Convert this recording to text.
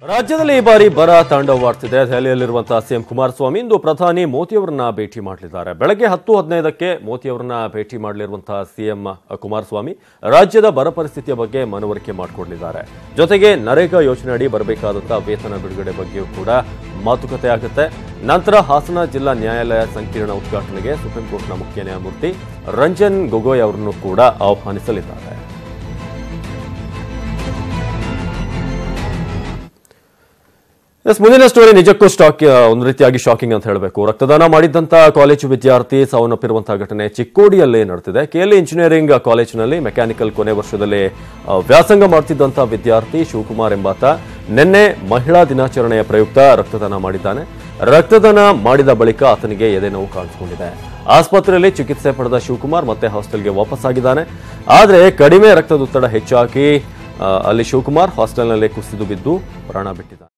ರಾಜ್ಯದಲ್ಲಿ ಈ ಬಾರಿ ಬರ ತಾಂಡವವಾಡ್ತಿದೆ ದೆಹಲಿಯಲ್ಲಿರುವಂತಹ ಸಿಎಂ ಕುಮಾರಸ್ವಾಮಿ ಇಂದು ಪ್ರಧಾನಿ ಮೋದಿಯವರನ್ನ ಭೇಟಿ ಮಾಡಲಿದ್ದಾರೆ ಬೆಳಗ್ಗೆ ಹತ್ತು ಹದಿನೈದಕ್ಕೆ ಮೋದಿಯವರನ್ನ ಭೇಟಿ ಮಾಡಲಿರುವಂತಹ ಸಿಎಂ ಕುಮಾರಸ್ವಾಮಿ ರಾಜ್ಯದ ಬರ ಪರಿಸ್ಥಿತಿಯ ಬಗ್ಗೆ ಮನವರಿಕೆ ಮಾಡಿಕೊಡಲಿದ್ದಾರೆ ಜೊತೆಗೆ ನರೇಗಾ ಯೋಜನೆ ಅಡಿ ಬರಬೇಕಾದಂತಹ ವೇತನ ಬಿಡುಗಡೆ ಬಗ್ಗೆಯೂ ಕೂಡ ಮಾತುಕತೆ ಆಗುತ್ತೆ ನಂತರ ಹಾಸನ ಜಿಲ್ಲಾ ನ್ಯಾಯಾಲಯ ಸಂಕೀರ್ಣ ಉದ್ಘಾಟನೆಗೆ ಸುಪ್ರೀಂ ಕೋರ್ಟ್ನ ಮುಖ್ಯ ನ್ಯಾಯಮೂರ್ತಿ ರಂಜನ್ ಗೊಗೊಯ್ ಅವರನ್ನು ಕೂಡ ಆಹ್ವಾನಿಸಲಿದ್ದಾರೆ ಎಸ್ ಮುಂದಿನ ಸ್ಟೋರಿ ನಿಜಕ್ಕೂ ಸ್ಟಾಕ್ ಒಂದು ರೀತಿಯಾಗಿ ಶಾಕಿಂಗ್ ಅಂತ ಹೇಳಬೇಕು ರಕ್ತದಾನ ಮಾಡಿದ್ದಂತ ಕಾಲೇಜು ವಿದ್ಯಾರ್ಥಿ ಸಾವನ್ನಪ್ಪಿರುವಂತಹ ಘಟನೆ ಚಿಕ್ಕೋಡಿಯಲ್ಲಿ ನಡೆದಿದೆ ಕೆಎಲ್ಇ ಇಂಜಿನಿಯರಿಂಗ್ ಕಾಲೇಜಿನಲ್ಲಿ ಮೆಕ್ಯಾನಿಕಲ್ ಕೊನೆ ವರ್ಷದಲ್ಲಿ ಆ, ವ್ಯಾಸಂಗ ಮಾಡ್ತಿದ್ದಂತಹ ವಿದ್ಯಾರ್ಥಿ ಶಿವಕುಮಾರ್ ಎಂಬಾತ ನಿನ್ನೆ ಮಹಿಳಾ ದಿನಾಚರಣೆಯ ಪ್ರಯುಕ್ತ ರಕ್ತದಾನ ಮಾಡಿದ್ದಾನೆ ರಕ್ತದಾನ ಮಾಡಿದ ಬಳಿಕ ಆತನಿಗೆ ಎದೆ ನೋವು ಕಾಣಿಸಿಕೊಂಡಿದೆ ಆಸ್ಪತ್ರೆಯಲ್ಲಿ ಚಿಕಿತ್ಸೆ ಪಡೆದ ಶಿವಕುಮಾರ್ ಮತ್ತೆ ಹಾಸ್ಟೆಲ್ಗೆ ವಾಪಸ್ಸಾಗಿದ್ದಾನೆ ಆದರೆ ಕಡಿಮೆ ರಕ್ತದೊತ್ತಡ ಹೆಚ್ಚಾಗಿ ಆ, ಅಲ್ಲಿ ಶಿವಕುಮಾರ್ ಹಾಸ್ಟೆಲ್ನಲ್ಲೇ ಕುಸಿದು ಬಿದ್ದು ಪ್ರಾಣ ಬಿಟ್ಟಿದ್ದಾನೆ